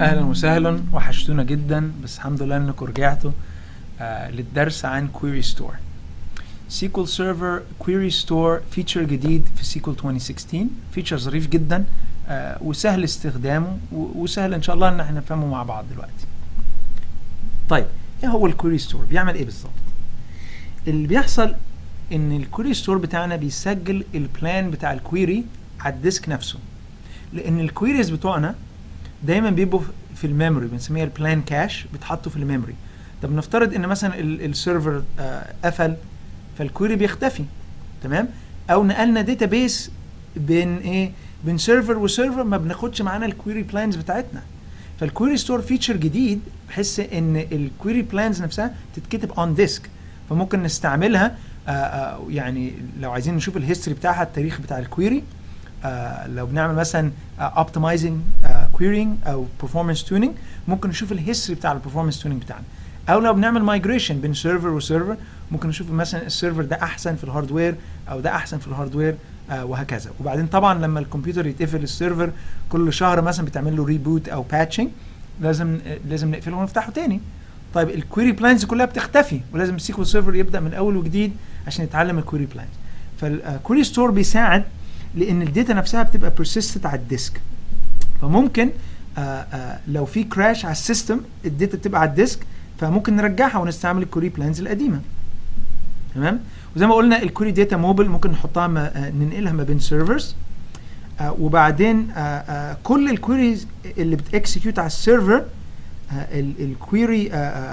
اهلا وسهلا وحشتونا جدا بس الحمد لله انكم رجعتوا آه للدرس عن كويري ستور سيكول سيرفر كويري ستور فيتشر جديد في سيكول 2016 فيتشر ظريف جدا آه وسهل استخدامه و- وسهل ان شاء الله ان احنا نفهمه مع بعض دلوقتي طيب ايه هو الكويري ستور بيعمل ايه بالظبط اللي بيحصل ان الكويري ستور بتاعنا بيسجل البلان بتاع الكويري على الديسك نفسه لان الكويريز بتوعنا دايما بيبقوا في الميموري بنسميها البلان كاش بيتحطوا في الميموري طب نفترض ان مثلا ال- السيرفر آه، قفل فالكويري بيختفي تمام او نقلنا داتا بيس بين ايه بين سيرفر وسيرفر ما بناخدش معانا الكويري بلانز بتاعتنا فالكويري ستور فيتشر جديد بحيث ان الكويري بلانز نفسها تتكتب اون ديسك فممكن نستعملها آه، آه، يعني لو عايزين نشوف الهيستوري بتاعها التاريخ بتاع الكويري آه، لو بنعمل مثلا اوبتمايزنج كويرينج او performance tuning ممكن نشوف الهيستوري بتاع البرفورمانس تونينج بتاعنا او لو بنعمل مايجريشن بين سيرفر وسيرفر ممكن نشوف مثلا السيرفر ده احسن في الهاردوير او ده احسن في الهاردوير آه وهكذا وبعدين طبعا لما الكمبيوتر يتقفل السيرفر كل شهر مثلا بتعمل له ريبوت او باتشنج لازم آه لازم نقفله ونفتحه تاني طيب الكويري بلانز كلها بتختفي ولازم السيكول سيرفر يبدا من اول وجديد عشان يتعلم الكويري بلانز فالكويري ستور بيساعد لان الداتا نفسها بتبقى persistent على الديسك فممكن آه آه لو في كراش على السيستم الداتا بتبقى على الديسك فممكن نرجعها ونستعمل الكوري بلانز القديمه تمام وزي ما قلنا الكوري داتا موبل ممكن نحطها ما آه ننقلها ما بين سيرفرز آه وبعدين آه آه كل الكويريز اللي بتكسكيوت على السيرفر آه الكويري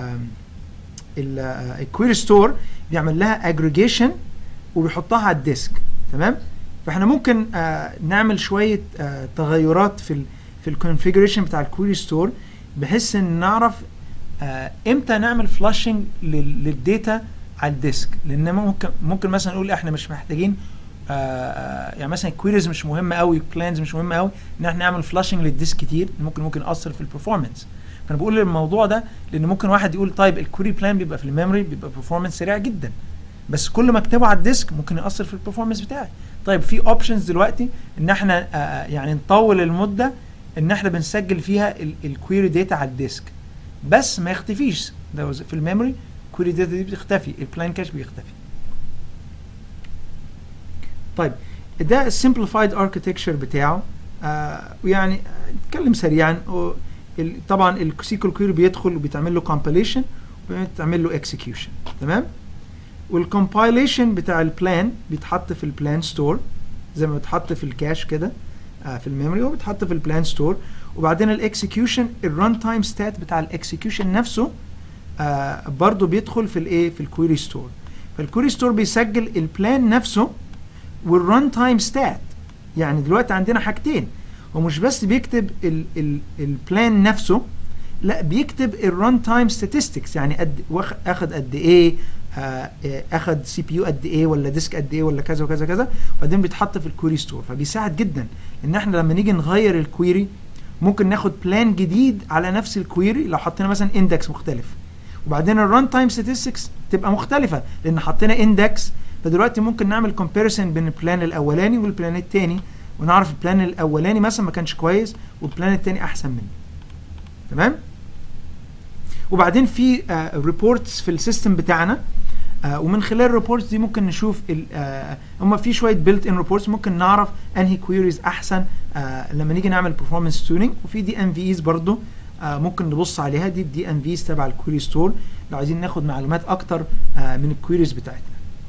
الكويري ستور بيعمل لها اجريجيشن وبيحطها على الديسك تمام فاحنا ممكن آه نعمل شويه آه تغيرات في ال في الكونفيجريشن بتاع الكويري ستور بحيث ان نعرف آه امتى نعمل فلاشنج للداتا على الديسك لان ممكن ممكن مثلا نقول احنا مش محتاجين آه يعني مثلا الكويريز مش مهمه قوي بلانز مش مهمه قوي ان احنا نعمل فلاشنج للديسك كتير ممكن ممكن ياثر في البرفورمانس فانا بقول الموضوع ده لان ممكن واحد يقول طيب الكويري بلان بيبقى في الميموري بيبقى برفورمانس سريع جدا بس كل ما اكتبه على الديسك ممكن ياثر في البرفورمانس بتاعي طيب في اوبشنز دلوقتي ان احنا آه يعني نطول المده ان احنا بنسجل فيها الكويري داتا على الديسك بس ما يختفيش لو في الميموري الكويري داتا دي بتختفي البلان كاش بيختفي طيب ده السمبليفايد اركتكتشر بتاعه آه ويعني نتكلم سريعا طبعا السيكول كويري بيدخل وبيتعمل له كومبيليشن وبيتعمل له اكسكيوشن تمام والكومبايليشن بتاع البلان بيتحط في البلان ستور زي ما بيتحط في الكاش كده آه في الميموري وبيتحط في البلان ستور وبعدين الاكسكيوشن الران تايم ستات بتاع الاكسكيوشن نفسه آه برضه بيدخل في الايه في الكويري ستور فالكويري ستور بيسجل البلان نفسه والران تايم ستات يعني دلوقتي عندنا حاجتين هو مش بس بيكتب ال ال البلان نفسه لا بيكتب الران تايم statistics يعني قد اخد قد ايه آه اخد سي بي يو قد ايه ولا ديسك قد ايه ولا كذا وكذا كذا وبعدين بيتحط في الكويري ستور فبيساعد جدا ان احنا لما نيجي نغير الكويري ممكن ناخد بلان جديد على نفس الكويري لو حطينا مثلا اندكس مختلف وبعدين الران تايم statistics تبقى مختلفه لان حطينا اندكس فدلوقتي ممكن نعمل كومبيرسون بين البلان الاولاني والبلان الثاني ونعرف البلان الاولاني مثلا ما كانش كويس والبلان الثاني احسن منه تمام وبعدين في ريبورتس uh, في السيستم بتاعنا آه ومن خلال الريبورتس دي ممكن نشوف آه هم في شويه بيلت ان ريبورتس ممكن نعرف انهي كويريز احسن آه لما نيجي نعمل performance تيوننج وفي دي ام فيز برضه آه ممكن نبص عليها دي دي ام فيز تبع الكويري ستور لو عايزين ناخد معلومات اكتر آه من الكويريز بتاعتنا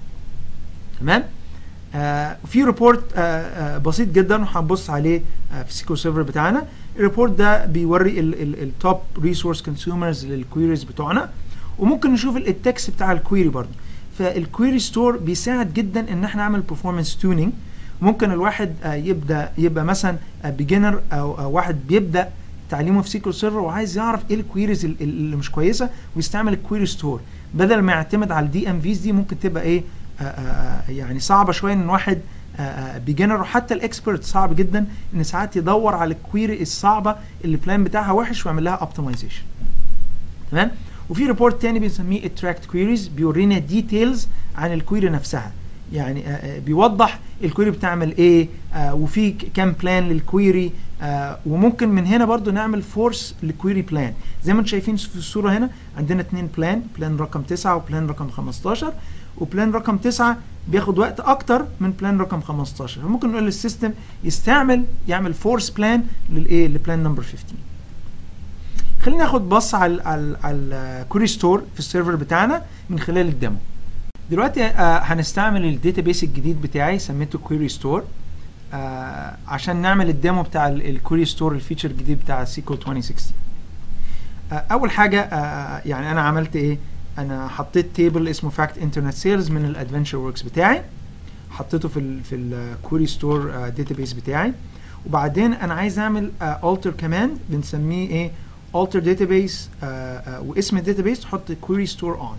تمام آه في ريبورت آه آه بسيط جدا وهنبص عليه آه في سيكو سيرفر بتاعنا الريبورت ده بيوري التوب ريسورس كونسيومرز للكويريز بتوعنا وممكن نشوف التكست بتاع الكويري برضه فالكويري ستور بيساعد جدا ان احنا نعمل performance tuning ممكن الواحد آه يبدا يبقى مثلا بيجنر أو, او واحد بيبدا تعليمه في سيكول سيرفر وعايز يعرف ايه الكويريز اللي مش كويسه ويستعمل الكويري ستور بدل ما يعتمد على الدي ام فيز دي ممكن تبقى ايه آآ آآ يعني صعبه شويه ان واحد بيجنر وحتى الاكسبرت صعب جدا ان ساعات يدور على الكويري الصعبه اللي البلان بتاعها وحش ويعمل لها اوبتمايزيشن تمام وفي ريبورت تاني بنسميه اتراكت كويريز بيورينا ديتيلز عن الكويري نفسها يعني آه، آه، بيوضح الكويري بتعمل ايه آه، وفي ك- كام بلان للكويري آه، وممكن من هنا برضو نعمل فورس لكويري بلان زي ما انتم شايفين في الصوره هنا عندنا اتنين بلان بلان رقم 9 وبلان رقم 15 وبلان رقم 9 بياخد وقت اكتر من بلان رقم 15 فممكن نقول للسيستم يستعمل يعمل فورس بلان للايه لبلان نمبر 15 خلينا ناخد بص على على على الكوري ستور في السيرفر بتاعنا من خلال الديمو دلوقتي آه هنستعمل الداتابيس الجديد بتاعي سميته كويري ستور آه عشان نعمل الديمو بتاع الكويري ستور الفيتشر الجديد بتاع سيكول 2016 آه اول حاجه آه يعني انا عملت ايه انا حطيت تيبل اسمه فاكت انترنت سيلز من الادفنتشر وركس بتاعي حطيته في ال في الكويري ستور داتابيس بتاعي وبعدين انا عايز اعمل alter كمان بنسميه ايه alter database آه آه واسم الداتابيس تحط query store on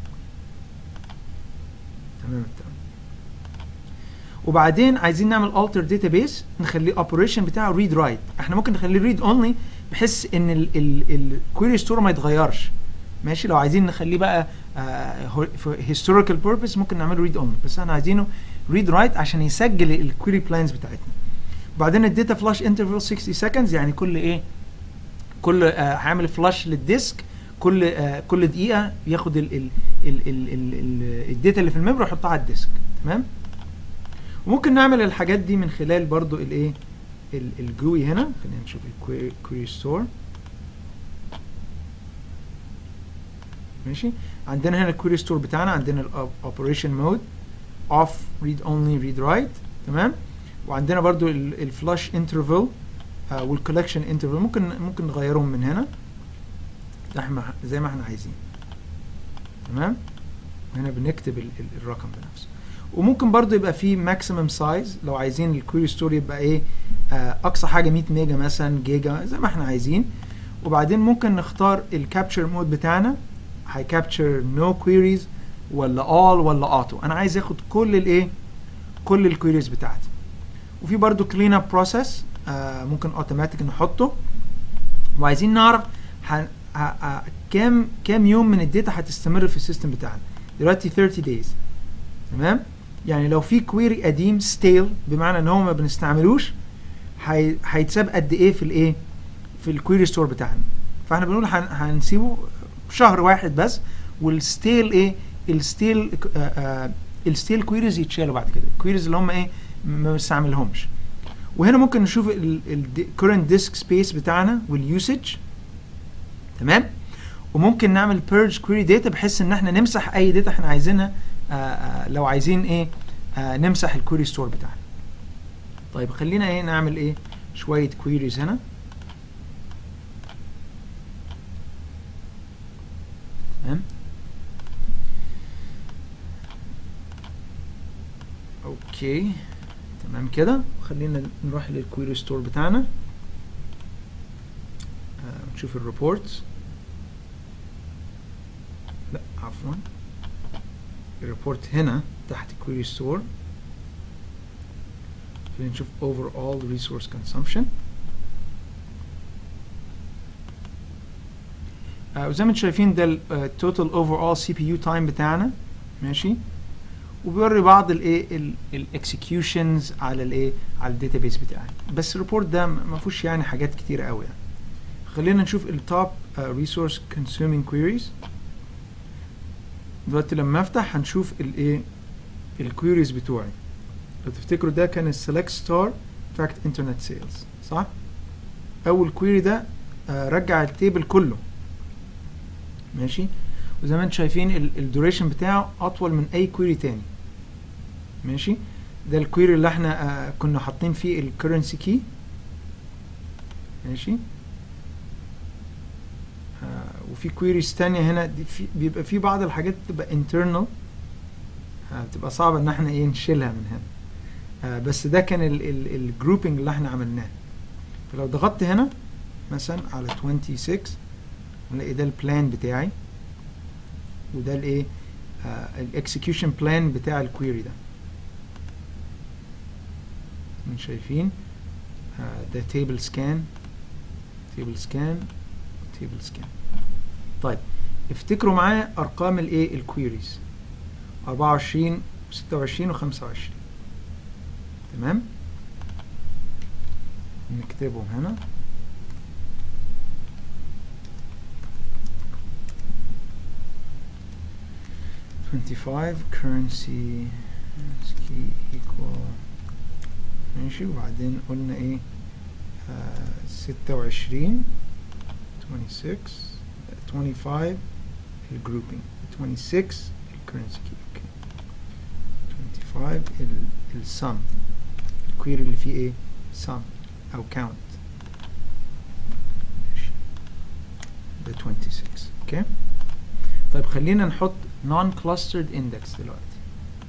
تمام تمام وبعدين عايزين نعمل alter database نخليه operation بتاعه read write احنا ممكن نخليه read only بحيث ان ال ال الquery store ما يتغيرش ماشي لو عايزين نخليه بقى آه for historical purpose ممكن نعمله read only بس احنا عايزينه read write عشان يسجل الكويري بلانز بتاعتنا وبعدين الداتا فلاش انترفال 60 seconds يعني كل ايه كل آه هعمل فلاش للديسك كل آه كل دقيقه ياخد ال ال ال ال ال ال الداتا اللي في الميموري يحطها على الديسك تمام وممكن نعمل الحاجات دي من خلال برضو الايه ال- الجوي هنا خلينا نشوف الكويري ستور ماشي عندنا هنا الكويري ستور بتاعنا عندنا الاوبريشن مود اوف ريد اونلي ريد رايت تمام وعندنا برضو الفلاش انترفال والكولكشن انترفال ممكن ممكن نغيرهم من هنا زي ما زي ما احنا عايزين تمام هنا بنكتب ال- ال- الرقم بنفسه وممكن برضو يبقى فيه ماكسيمم سايز لو عايزين الكويري ستور يبقى ايه آه اقصى حاجه 100 ميجا مثلا جيجا زي ما احنا عايزين وبعدين ممكن نختار الكابتشر مود بتاعنا هيكابتشر نو كويريز ولا all ولا اوتو انا عايز اخد كل الايه كل الكويريز بتاعتي وفي برضو كلين اب بروسيس ممكن اوتوماتيك نحطه وعايزين نعرف هن- ه- ه- كام كام يوم من الداتا هتستمر في السيستم بتاعنا دلوقتي 30 days تمام يعني لو في كويري قديم ستيل بمعنى ان هو ما بنستعملوش هي- هيتساب قد ايه في الايه في الكويري ستور بتاعنا فاحنا بنقول هن- هنسيبه شهر واحد بس والستيل ايه الستيل آه آه الستيل كويريز يتشالوا بعد كده الكويريز اللي هم ايه ما بنستعملهمش وهنا ممكن نشوف الكورنت ديسك سبيس بتاعنا واليوسج تمام وممكن نعمل بيرج كويري داتا بحيث ان احنا نمسح اي داتا احنا عايزينها آه آه لو عايزين ايه آه نمسح الكويري ستور بتاعنا طيب خلينا ايه نعمل ايه شويه كويريز هنا تمام اوكي تمام كده خلينا نروح للكويري ستور بتاعنا آه نشوف الريبورتس لا عفوا الريبورت هنا تحت كويري ستور خلينا نشوف overall resource consumption آه وزي ما انتم شايفين ده التوتال overall سي بي يو تايم بتاعنا ماشي وبيوري بعض الايه الاكسكيوشنز على الايه على الداتابيس بتاعي بس الريبورت ده ما فيهوش يعني حاجات كتيره قوي يعني خلينا نشوف التوب ريسورس كونسيومينج كويريز دلوقتي لما افتح هنشوف الايه الكويريز بتوعي لو تفتكروا ده كان السلكت ستار فاكت انترنت سيلز صح اول كويري ده آه رجع التيبل كله ماشي وزي ما انتم شايفين الدوريشن بتاعه اطول من اي كويري تاني ماشي ده الكويري اللي احنا آه كنا حاطين فيه الكرنسي كي ماشي آه وفي كويريز تانية هنا دي في بيبقى في بعض الحاجات بتبقى internal آه بتبقى صعبة ان احنا ايه نشيلها من هنا آه بس ده كان الجروبنج اللي احنا عملناه فلو ضغطت هنا مثلا على 26 نلاقي ده البلان بتاعي وده الايه الاكسكيوشن بلان بتاع الكويري ده من شايفين آه ده تيبل سكان تيبل سكان تيبل سكان طيب افتكروا معايا ارقام الايه الكويريز 24 و26 و25 تمام نكتبهم هنا Twenty-five currency key equal ماشي وبعدين قلنا ايه ستة وعشرين twenty six twenty five الجروبينج twenty six الكرنسي كي اوكي twenty five السم الكويري اللي فيه ايه sum او count ماشي ده 26 اوكي طيب خلينا نحط non clustered index دلوقتي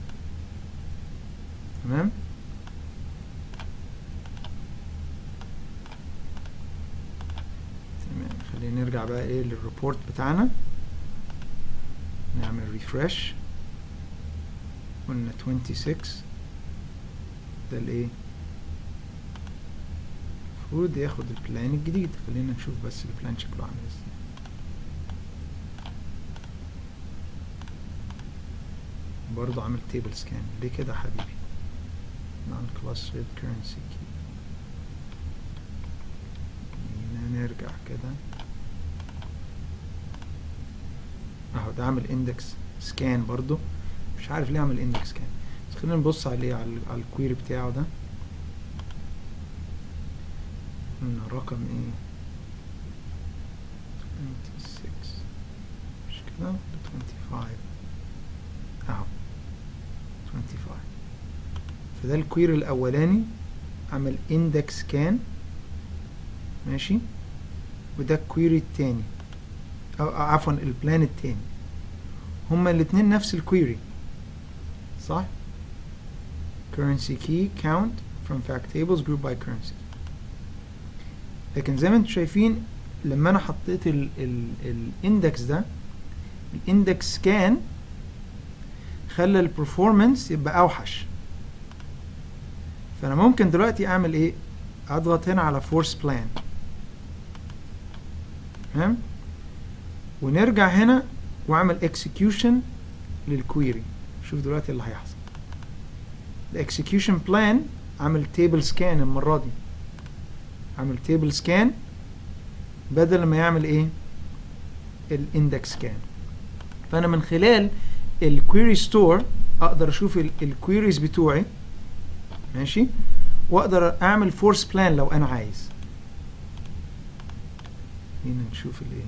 تمام تمام خلينا نرجع بقى ايه للريبورت بتاعنا نعمل ريفرش قلنا 26 ده الايه المفروض ياخد البلان الجديد خلينا نشوف بس البلان شكله عامل ازاي برضه عامل تيبل سكان ليه كده يا حبيبي non clustered currency key خلينا نرجع كده اهو ده عامل اندكس سكان برضه مش عارف ليه عامل اندكس سكان بس خلينا نبص عليه على, على الكويري بتاعه ده قلنا رقم ايه 26 مش كده 25 اهو 25 فده الكوير الاولاني عمل اندكس كان ماشي وده الكويري التاني او عفوا البلان التاني هما الاتنين نفس الكويري صح currency key count from fact tables group by currency لكن زي ما انتم شايفين لما انا حطيت الاندكس ده الاندكس كان خلى البرفورمانس يبقى اوحش فانا ممكن دلوقتي اعمل ايه اضغط هنا على فورس بلان تمام ونرجع هنا واعمل اكسكيوشن للكويري شوف دلوقتي اللي هيحصل الاكسكيوشن بلان عامل تيبل سكان المره دي عامل تيبل سكان بدل ما يعمل ايه الاندكس سكان فانا من خلال الكويري ستور اقدر اشوف الكويريز بتوعي ماشي واقدر اعمل فورس بلان لو انا عايز هنا نشوف الايه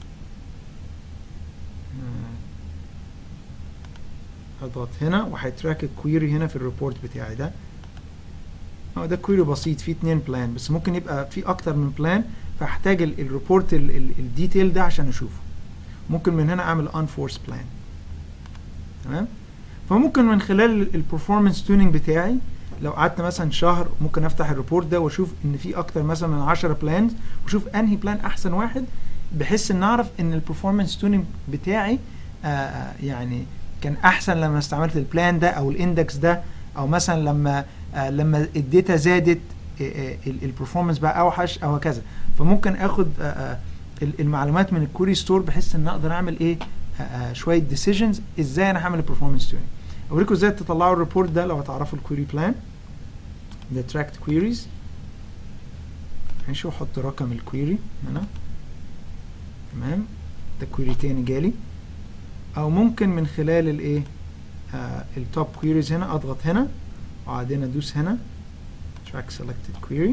اضغط هنا وهيتراك الكويري هنا في الريبورت بتاعي ده اه ده كويري بسيط فيه اتنين بلان بس ممكن يبقى فيه اكتر من بلان فاحتاج الريبورت الديتيل ده عشان اشوفه ممكن من هنا اعمل ان فورس بلان تمام فممكن من خلال البرفورمانس تونينج بتاعي لو قعدت مثلا شهر ممكن افتح الريبورت ده واشوف ان في اكتر مثلا من 10 بلانز واشوف انهي بلان احسن واحد بحيث ان اعرف ان البرفورمانس تونينج بتاعي آآ يعني كان احسن لما استعملت البلان ده او الاندكس ده او مثلا لما لما الداتا زادت البرفورمانس بقى اوحش او هكذا فممكن اخد المعلومات من الكوري ستور بحيث ان اقدر اعمل ايه شويه ديسيجنز ازاي انا هعمل البرفورمانس تونينج اوريكم ازاي تطلعوا الريبورت ده لو هتعرفوا الكويري بلان ده تراكت كويريز ماشي واحط رقم الكويري هنا تمام ده كويري تاني جالي او ممكن من خلال الايه آه التوب كويريز هنا اضغط هنا وبعدين ادوس هنا track selected query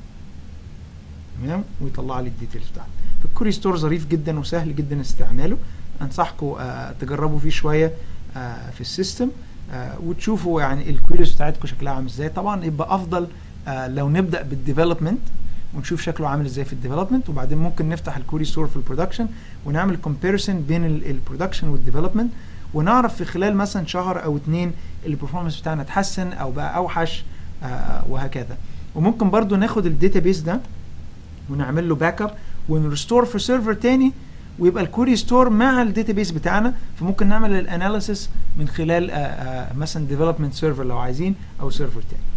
تمام ويطلع لي الديتيلز بتاعتي الكوري ستور ظريف جدا وسهل جدا استعماله انصحكم آه تجربوا فيه شويه آه في السيستم آه وتشوفوا يعني الكويريز بتاعتكم شكلها عامل ازاي طبعا يبقى افضل آه لو نبدا بالديفلوبمنت ونشوف شكله عامل ازاي في الديفلوبمنت وبعدين ممكن نفتح الكوري ستور في البرودكشن ونعمل كومبيرسون بين البرودكشن والديفلوبمنت ونعرف في خلال مثلا شهر او اتنين البرفورمانس بتاعنا اتحسن او بقى اوحش آه وهكذا وممكن برضو ناخد الداتابيس ده ونعمل له باك اب ونرستور في سيرفر تاني ويبقى الكوري ستور مع الداتابيس بتاعنا فممكن نعمل الاناليسيس من خلال آآ آآ مثلا ديفلوبمنت سيرفر لو عايزين او سيرفر تاني